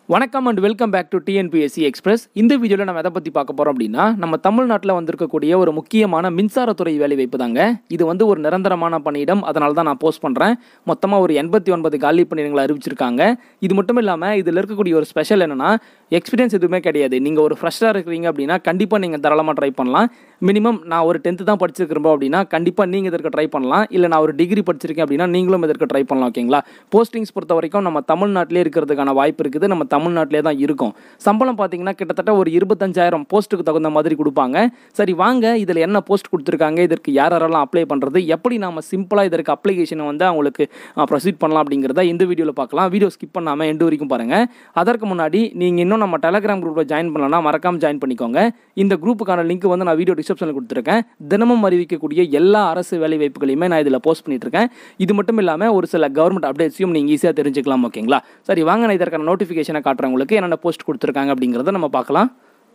வணக்கம் and welcome back to TNPSC express இந்த வீடியோவில் நம்ம எதை பற்றி பார்க்க போகிறோம் அப்படின்னா நம்ம தமிழ்நாட்டில் வந்திருக்கக்கூடிய ஒரு முக்கியமான மின்சாரத்துறை வேலை வாய்ப்பு தாங்க இது வந்து ஒரு நிரந்தரமான பணியிடம் அதனால தான் நான் போஸ்ட் பண்ணுறேன் மொத்தமாக ஒரு எண்பத்தி ஒன்பது காலி பணியிடங்களை அறிவிச்சிருக்காங்க இது மட்டும் இல்லாமல் இதில் இருக்கக்கூடிய ஒரு ஸ்பெஷல் என்னென்னா எக்ஸ்பீரியன்ஸ் எதுவுமே கிடையாது நீங்கள் ஒரு ஃப்ரெஷ்ஷாக இருக்கிறீங்க அப்படின்னா கண்டிப்பாக நீங்கள் தாராளமாக ட்ரை பண்ணலாம் மினிமம் நான் ஒரு டென்த்து தான் படிச்சிருக்கிறோம் அப்படின்னா கண்டிப்பாக நீங்கள் இதற்கு ட்ரை பண்ணலாம் இல்லை நான் ஒரு டிகிரி படிச்சிருக்கேன் அப்படின்னா நீங்களும் இதற்கு ட்ரை பண்ணலாம் ஓகேங்களா போஸ்டிங்ஸ் பொறுத்த வரைக்கும் நம்ம தமிழ்நாட்டிலே இருக்கிறதுக்கான வாய்ப்பு இருக்குது நம்ம தமிழ்நாட்டிலே தான் இருக்கும் சம்பளம் பார்த்தீங்கன்னா கிட்டத்தட்ட ஒரு இருபத்தஞ்சாயிரம் போஸ்ட்டுக்கு தகுந்த மாதிரி கொடுப்பாங்க சரி வாங்க இதில் என்ன போஸ்ட் கொடுத்துருக்காங்க இதற்கு யார் யாரெல்லாம் அப்ளை பண்ணுறது எப்படி நாம சிம்பிளாக இதற்கு அப்ளிகேஷனை வந்து அவங்களுக்கு ப்ரொசீட் பண்ணலாம் அப்படிங்கிறத இந்த வீடியோவில் பார்க்கலாம் வீடியோ ஸ்கிப் பண்ணாமல் எண்டு வரைக்கும் பாருங்கள் அதற்கு முன்னாடி நீங்கள் இன்னும் நம்ம டெலகிராம் குரூப்பில் ஜாயின் பண்ணலன்னா மறக்காம ஜாயின் பண்ணிக்கோங்க இந்த குரூப்புக்கான லிங்க் வந்து நான் வீடியோ டிஸ்கிரிப்ஷனில் கொடுத்துருக்கேன் தினமும் அறிவிக்கக்கூடிய எல்லா அரசு வேலை வாய்ப்புகளையுமே நான் இதில் போஸ்ட் பண்ணிட்டு இருக்கேன் இது மட்டும் இல்லாமல் ஒரு சில கவர்மெண்ட் அப்டேட்ஸையும் நீங்கள் ஈஸியாக தெரிஞ்சுக்கலாம் ஓகேங்களா சரி வாங்க நான் இதற்கான நோட்டிஃபிகேஷனை காட்டுறேன் உங்களுக்கு என்னென்ன போஸ்ட் கொடுத்துருக்காங்க அப்படிங்கிறத நம்ம பார்க்கலாம்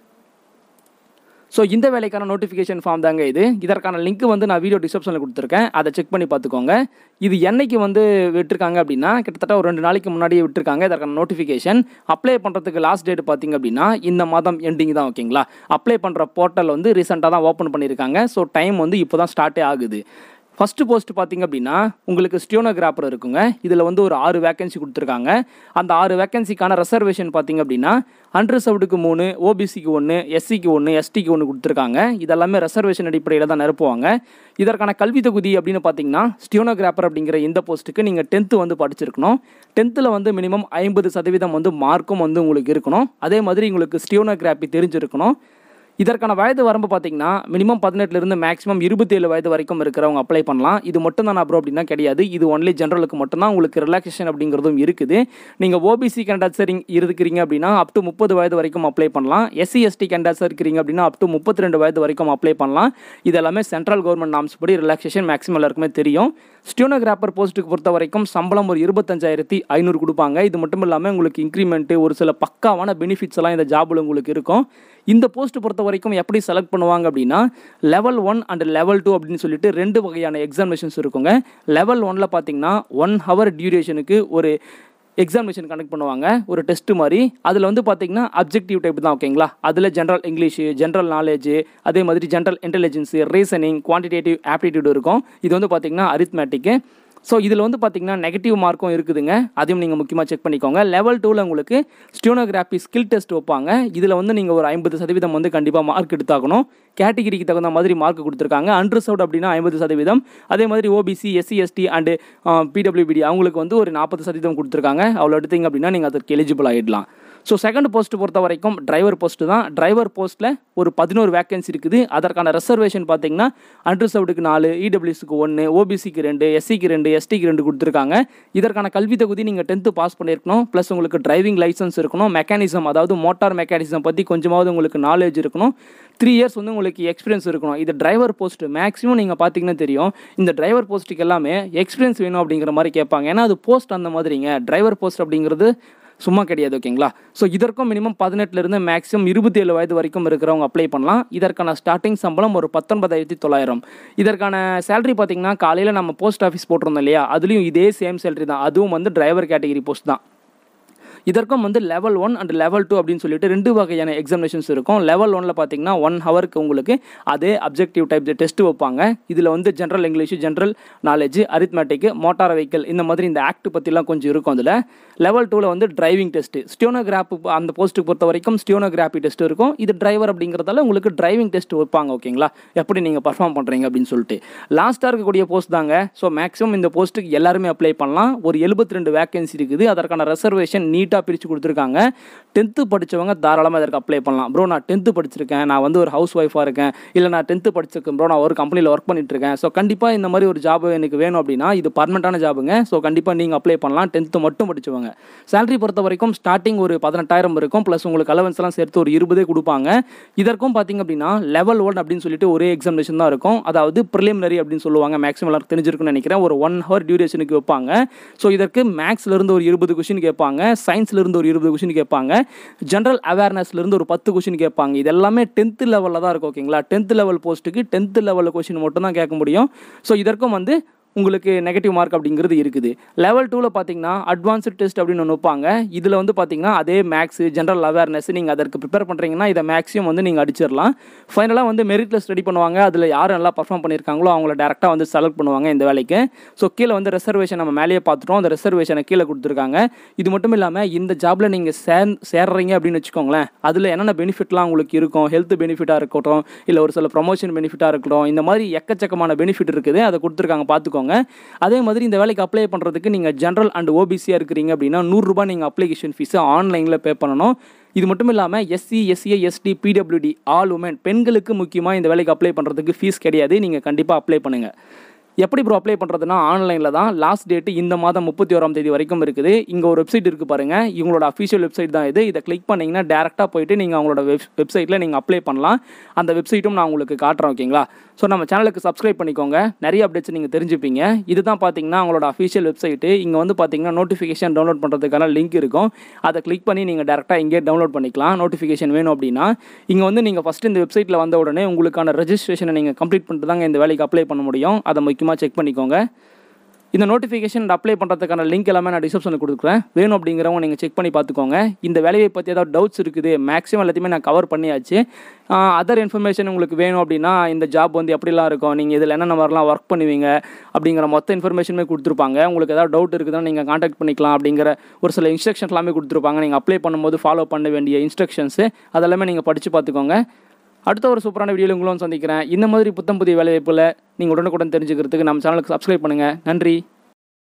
ஸோ இந்த வேலைக்கான நோட்டிஃபிகேஷன் ஃபார்ம் தாங்க இது இதற்கான லிங்க் வந்து நான் வீடியோ டிஸ்கிரிப்ஷனில் கொடுத்துருக்கேன் அதை செக் பண்ணி பார்த்துக்கோங்க இது என்னைக்கு வந்து விட்டுருக்காங்க அப்படின்னா கிட்டத்தட்ட ஒரு ரெண்டு நாளைக்கு முன்னாடியே விட்டுருக்காங்க இதற்கான நோட்டிஃபிகேஷன் அப்ளை பண்ணுறதுக்கு லாஸ்ட் டேட் பார்த்தீங்க அப்படின்னா இந்த மாதம் எண்டிங் தான் ஓகேங்களா அப்ளை பண்ணுற போர்ட்டல் வந்து ரீசெண்டாக தான் ஓப்பன் பண்ணியிருக்காங்க ஸோ டைம் வந்து இப்போ தான் ஸ்டார்ட்டே ஆகுது ஃபஸ்ட்டு போஸ்ட் பார்த்தீங்க அப்படின்னா உங்களுக்கு ஸ்டியோனோகிராஃபர் இருக்குங்க இதில் வந்து ஒரு ஆறு வேகன்சி கொடுத்துருக்காங்க அந்த ஆறு வேகன்சிக்கான ரிசர்வேஷன் பார்த்தீங்க அப்படின்னா அன்ரிசர்வ்டுக்கு மூணு ஓபிசிக்கு ஒன்று எஸ்சிக்கு ஒன்று எஸ்டிக்கு ஒன்று கொடுத்துருக்காங்க இதெல்லாமே ரிசர்வேஷன் அடிப்படையில் தான் நிரப்புவாங்க இதற்கான கல்வி தகுதி அப்படின்னு பார்த்தீங்கன்னா ஸ்டியோனோகிராஃபர் அப்படிங்கிற இந்த போஸ்ட்டுக்கு நீங்கள் டென்த்து வந்து படிச்சிருக்கணும் டென்த்தில் வந்து மினிமம் ஐம்பது சதவீதம் வந்து மார்க்கும் வந்து உங்களுக்கு இருக்கணும் அதே மாதிரி உங்களுக்கு ஸ்டியோனோகிராஃபி தெரிஞ்சிருக்கணும் இதற்கான வயது வரம்பு பார்த்தீங்கன்னா மினிமம் பதினெட்டுலேருந்து மேக்ஸிமம் இருபத்தேழு வயது வரைக்கும் இருக்கிறவங்க அப்ளை பண்ணலாம் இது மட்டும் தான் அப்ரோ அப்படின்னா கிடையாது இது ஒன்லி ஜென்ரலுக்கு மட்டும்தான் உங்களுக்கு ரிலாக்ஸேஷன் அப்படிங்கிறதும் இருக்குது நீங்கள் ஓபிசி கேண்டேட்ஸர் இருக்கிறீங்க அப்படின்னா அப் டு முப்பது வயது வரைக்கும் அப்ளை பண்ணலாம் எஸ்சி எஸ்டி கேண்டேட்ஸர் இருக்கிறீங்க அப்படின்னா அப் டு முப்பத்தி ரெண்டு வயது வரைக்கும் அப்ளை பண்ணலாம் இது எல்லாமே சென்ட்ரல் கவர்மெண்ட் நாம்ஸ் படி ரிலாக்ஸேஷன் மேக்ஸிமம் எல்லாருக்குமே தெரியும் ஸ்டியோனோகிராஃபர் போஸ்ட்டுக்கு பொறுத்த வரைக்கும் சம்பளம் ஒரு இருபத்தஞ்சாயிரத்தி ஐநூறு கொடுப்பாங்க இது மட்டும் இல்லாமல் உங்களுக்கு இன்க்ரிமெண்ட்டு ஒரு சில பக்காவான பெனிஃபிட்ஸ் எல்லாம் இந்த ஜாபில் உங்களுக்கு இருக்கும் இந்த போஸ்ட் பொறுத்த வரைக்கும் எப்படி செலக்ட் பண்ணுவாங்க அப்படின்னா level one and level two அப்படின்னு சொல்லிட்டு ரெண்டு வகையான எக்ஸாமினேஷன்ஸ் இருக்குங்க லெவல் ஒனில் பார்த்தீங்கன்னா ஒன் ஹவர் டியூரேஷனுக்கு ஒரு எக்ஸாமினேஷன் கண்டக்ட் பண்ணுவாங்க ஒரு டெஸ்ட் மாதிரி அதில் வந்து பார்த்தீங்கன்னா அப்ஜெக்டிவ் டைப் தான் ஓகேங்களா அதில் ஜென்ரல் இங்கிலீஷு ஜென்ரல் நாலேஜ் அதே மாதிரி general intelligence reasoning quantitative aptitude இருக்கும் இது வந்து பார்த்தீங்கன்னா அரித்மேட்டிக்கு ஸோ இதில் வந்து பார்த்தீங்கன்னா நெகட்டிவ் மார்க்கும் இருக்குதுங்க அதையும் நீங்கள் முக்கியமாக செக் பண்ணிக்கோங்க லெவல் டூவில் உங்களுக்கு ஸ்டியோனோகிராஃபி ஸ்கில் டெஸ்ட் வைப்பாங்க இதில் வந்து நீங்கள் ஒரு ஐம்பது சதவீதம் வந்து கண்டிப்பாக மார்க் எடுத்தாகணும் கேட்டகிரிக்கு தகுந்த மாதிரி மார்க் கொடுத்துருக்காங்க அன்ரிசர்வ்ட் அப்படின்னா ஐம்பது சதவீதம் அதே மாதிரி OBC SC ST and PWBD அவங்களுக்கு வந்து ஒரு நாற்பது சதவீதம் கொடுத்துருக்காங்க அவ்வளோ எடுத்தீங்க அப்படின்னா நீங்கள் அதற்கு எலிஜிபிள் ஆகிடலாம் ஸோ செகண்ட் போஸ்ட் பொறுத்த வரைக்கும் டிரைவர் போஸ்ட்டு தான் டிரைவர் போஸ்ட்டில் ஒரு பதினோரு வேக்கன்சி இருக்குது அதற்கான ரிசர்வேஷன் பார்த்தீங்கன்னா அன்ரிசர்வ்டுக்கு நாலு இடபிள்யூஸுக்கு ஒன்று ஓபிசிக்கு ரெண்டு எஸ்சிக்கு ரெண்டு எஸ்டிக்கு ரெண்டு கொடுத்துருக்காங்க இதற்கான கல்வி தகுதி நீங்கள் டென்த்து பாஸ் பண்ணியிருக்கணும் ப்ளஸ் உங்களுக்கு டிரைவிங் லைசன்ஸ் இருக்கணும் மெக்கானிசம் அதாவது மோட்டார் மெக்கானிசம் பற்றி கொஞ்சமாவது உங்களுக்கு நாலேஜ் இருக்கணும் த்ரீ இயர்ஸ் வந்து உங்களுக்கு எக்ஸ்பீரியன்ஸ் இருக்கணும் இது டிரைவர் போஸ்ட் மேக்ஸிமம் நீங்கள் பார்த்தீங்கன்னா தெரியும் இந்த டிரைவர் போஸ்ட்டுக்கு எல்லாமே எக்ஸ்பீரியன்ஸ் வேணும் அப்படிங்கிற மாதிரி கேட்பாங்க ஏன்னா அது போஸ்ட் அந்த மாதிரிங்க டிரைவர் போஸ்ட் அப்படிங்கிறது சும்மா கிடையாது ஓகேங்களா ஸோ இதற்கும் மினிமம் பதினெட்டுலேருந்து மேக்ஸிமம் இருபத்தி ஏழு வயது வரைக்கும் இருக்கிறவங்க அப்ளை பண்ணலாம் இதற்கான ஸ்டார்டிங் சம்பளம் ஒரு பத்தொன்பதாயிரத்தி தொள்ளாயிரம் இதற்கான சேலரி பார்த்தீங்கன்னா காலையில் நம்ம போஸ்ட் ஆஃபீஸ் போட்டிருந்தோம் இல்லையா அதுலேயும் இதே சேம் சேலரி தான் அதுவும் வந்து டிரைவர் கேட்டகிரி போஸ்ட் தான் இதற்கும் வந்து level one and level two அப்படின்னு சொல்லிட்டு ரெண்டு வகையான எக்ஸாமினேஷன்ஸ் இருக்கும் லெவல் ஒனில் பார்த்தீங்கன்னா ஒன் ஹவருக்கு உங்களுக்கு அதே அப்ஜெக்டிவ் டைப் டெஸ்ட் வைப்பாங்க இதில் வந்து general English general knowledge arithmetic motor vehicle இந்த மாதிரி இந்த ஆக்ட் பற்றிலாம் கொஞ்சம் இருக்கும் அதில் லெவல் டூவில் வந்து டிரைவிங் டெஸ்ட் ஸ்டியோனோகிராஃபி அந்த போஸ்ட்டுக்கு பொறுத்த வரைக்கும் ஸ்டியோனோகிராஃபி டெஸ்ட் இருக்கும் இது டிரைவர் அப்படிங்கிறதால உங்களுக்கு டிரைவிங் டெஸ்ட் வைப்பாங்க ஓகேங்களா எப்படி நீங்கள் பர்ஃபார்ம் பண்ணுறீங்க அப்படின்னு சொல்லிட்டு லாஸ்ட்டாக இருக்கக்கூடிய போஸ்ட் தாங்க ஸோ மேக்ஸிமம் இந்த போஸ்ட்டுக்கு எல்லாருமே அப்ளை பண்ணலாம் ஒரு எழுபத்தி ரெண்டு வேகன்சி இருக்குது அதற்கான ரிசர்வேஷன் நீட்டாக பிரித்து கொடுத்துருக்காங்க டென்த்து படித்தவங்க தாராளமாக இதற்கு அப்ளை பண்ணலாம் ப்ரோ நான் டென்த்து படிச்சிருக்கேன் நான் வந்து ஒரு ஹவுஸ் ஒய்ஃபாக இருக்கேன் இல்லை நான் டென்த்து படிச்சிருக்கேன் ப்ரோ நான் ஒரு கம்பெனியில் ஒர்க் பண்ணிட்டு இருக்கேன் ஸோ கண்டிப்பாக இந்த மாதிரி ஒரு ஜாப் எனக்கு வேணும் அப்படின்னா இது பர்மனெண்ட்டான ஜாபுங்க ஸோ கண்டிப்பாக நீங்கள் அப்ளை பண்ணலாம் டென்த்து மட்டும் படிச்சவங்க சேலரி பொறுத்த வரைக்கும் ஸ்டார்டிங் ஒரு பதினெட்டாயிரம் இருக்கும் ப்ளஸ் உங்களுக்கு அலவன்ஸ் எல்லாம் சேர்த்து ஒரு இருபதே கொடுப்பாங்க இதற்கும் பார்த்தீங்க அப்படின்னா லெவல் ஒன் அப்படின்னு சொல்லிட்டு ஒரே எக்ஸாமினேஷன் தான் இருக்கும் அதாவது ப்ரிலிமினரி அப்படின்னு சொல்லுவாங்க மேக்ஸிமம் எல்லாரும் தெரிஞ்சிருக்குன்னு நினைக்கிறேன் ஒரு ஒன் ஹவர் டியூரேஷனுக்கு வைப்பாங்க ஸோ இதற்கு மேக்ஸ்லேருந்து ஒரு இருபது கொஷின் கேட்பாங்க சயின்ஸ்லேருந்து ஒரு இருபது கொஷின் கேட்பாங்க ஜென்ரல் அவேர்னஸ்லேருந்து ஒரு பத்து கொஷின் கேட்பாங்க இது எல்லாமே டென்த்து லெவலில் தான் இருக்கும் ஓகேங்களா டென்த் லெவல் போஸ்ட்டுக்கு டென்த் லெவலில் கொஷின் மட்டும் தான் கேட்க முடியும் ஸோ இதற்கும் வந்து உங்களுக்கு நெகட்டிவ் மார்க் அப்படிங்கிறது இருக்குது லெவல் டூவில் பார்த்தீங்கன்னா அட்வான்ஸ்டு டெஸ்ட் அப்படின்னு ஒன்று வைப்பாங்க இதில் வந்து பார்த்தீங்கன்னா அதே மேக்ஸ் ஜென்ரல் அவேர்னஸ் நீங்கள் அதற்கு ப்ரிப்பேர் பண்ணுறீங்கன்னா இதை மேக்ஸிமம் வந்து நீங்கள் அடிச்சிடலாம் ஃபைனலாக வந்து மெரிட் லிஸ்ட் ரெடி பண்ணுவாங்க அதில் யார் நல்லா பர்ஃபார்ம் பண்ணியிருக்காங்களோ அவங்கள டேரெக்டாக வந்து செலக்ட் பண்ணுவாங்க இந்த வேலைக்கு ஸோ கீழே வந்து ரெசர்வேஷன் நம்ம மேலேயே பார்த்துட்டோம் அந்த ரெசர்வேஷனை கீழே கொடுத்துருக்காங்க இது மட்டும் இல்லாமல் இந்த ஜாபில் நீங்கள் சேர் சேர்றீங்க அப்படின்னு வச்சுக்கோங்களேன் அதில் என்னென்ன பெனிஃபிட்லாம் உங்களுக்கு இருக்கும் ஹெல்த் பெனிஃபிட்டாக இருக்கட்டும் இல்லை ஒரு சில ப்ரொமோஷன் பெனிஃபிட்டாக இருக்கட்டும் இந்த மாதிரி எக்கச்சக்கமான பெனிஃபிட் இருக்குது அதை கொடுத்துருக்காங்க பார்த்துக்கோங்க அதே மாதிரி இந்த வேலைக்கு அப்ளை பண்ணுறதுக்கு நீங்கள் ஜென்ரல் அண்ட் ஓபிசியாக இருக்கிறீங்க அப்படின்னா நூறுரூபா நீங்கள் அப்ளிகேஷன் ஃபீஸை ஆன்லைனில் பே பண்ணணும் இது மட்டும் இல்லாமல் SC SCA ST PWD all women பெண்களுக்கு முக்கியமாக இந்த வேலைக்கு அப்ளை பண்ணுறதுக்கு ஃபீஸ் கிடையாது நீங்கள் கண்டிப்பாக அப்ளை பண்ணுங்கள் எப்படி ப்ரோ அப்ளை பண்ணுறதுனா ஆன்லைனில் தான் லாஸ்ட் டேட்டு இந்த மாதம் முப்பத்தி ஓராம் தேதி வரைக்கும் இருக்குது இங்கே ஒரு வெப்சைட் இருக்குது பாருங்கள் இவங்களோட அஃபிஷியல் வெப்சைட் தான் இது இதை கிளிக் பண்ணிங்கன்னா டேரெக்டாக போயிட்டு நீங்கள் அவங்களோட வெப் வெப்சைட்டில் நீங்கள் அப்ளை பண்ணலாம் அந்த வெப்சைட்டும் நான் உங்களுக்கு காட்டுறேன் ஓகேங்களா ஸோ நம்ம சேனலுக்கு சப்ஸ்கிரைப் பண்ணிக்கோங்க நிறைய அப்டேட்ஸ் நீங்கள் தெரிஞ்சுப்பீங்க இதுதான் பார்த்தீங்கன்னா அவங்களோட அஃபிஷியல் வெப்சைட்டு இங்கே வந்து பார்த்தீங்கன்னா நோட்டிஃபிகேஷன் டவுன்லோட் பண்ணுறதுக்கான லிங்க் இருக்கும் அதை கிளிக் பண்ணி நீங்கள் டேரெக்டாக இங்கே டவுன்லோட் பண்ணிக்கலாம் நோட்டிஃபிகேஷன் வேணும் அப்படின்னா இங்கே வந்து நீங்கள் ஃபஸ்ட்டு இந்த வெப்சைட்டில் வந்த உடனே உங்களுக்கான ரெஜிஸ்ட்ரேஷனை நீங்கள் கம்ப்ளீட் பண்ணிட்டு தாங்க இந்த வேலைக்கு அப்ளை பண்ண முடியும் அதை முக்கியமாக செக் பண்ணிக்கோங்க இந்த நோட்டிஃபிகேஷன் அப்ளை பண்ணுறதுக்கான லிங்க் எல்லாமே நான் டிஸ்கிரிப்ஷனில் கொடுக்குறேன் வேணும் அப்படிங்கிறவங்க நீங்கள் செக் பண்ணி பார்த்துக்கோங்க இந்த வேலையை பற்றி ஏதாவது டவுட்ஸ் இருக்குது மேக்ஸிமம் எல்லாத்தையுமே நான் கவர் பண்ணியாச்சு அதர் இன்ஃபர்மேஷன் உங்களுக்கு வேணும் அப்படின்னா இந்த ஜாப் வந்து எப்படிலாம் இருக்கும் நீங்கள் இதில் என்னென்ன மாதிரிலாம் ஒர்க் பண்ணுவீங்க அப்படிங்கிற மொத்த இன்ஃபர்மேஷனுமே கொடுத்துருப்பாங்க உங்களுக்கு ஏதாவது டவுட் இருக்குதுன்னா நீங்கள் காண்டாக்ட் பண்ணிக்கலாம் அப்படிங்கிற ஒரு சில இன்ஸ்ட்ரக்ஷன்ஸ் எல்லாமே கொடுத்துருப்பாங்க நீங்கள் அப்ளை பண்ணும்போது ஃபாலோ பண்ண வேண்டிய இன்ஸ்ட்ரக்ஷன்ஸு அதெல்லாமே நீங்கள் படித்து பார்த்துக்கோங்க அடுத்த ஒரு சூப்பரான வீடியோவில் உங்களும் சந்திக்கிறேன் இந்த மாதிரி புத்தம் புதிய வேலைவாய்ப்பில் நீங்கள் உடனுக்குடன் தெரிஞ்சுக்கிறதுக்கு நம்ம சேனலுக்கு சப்ஸ்கிரைப் பண்ணுங்கள் நன்றி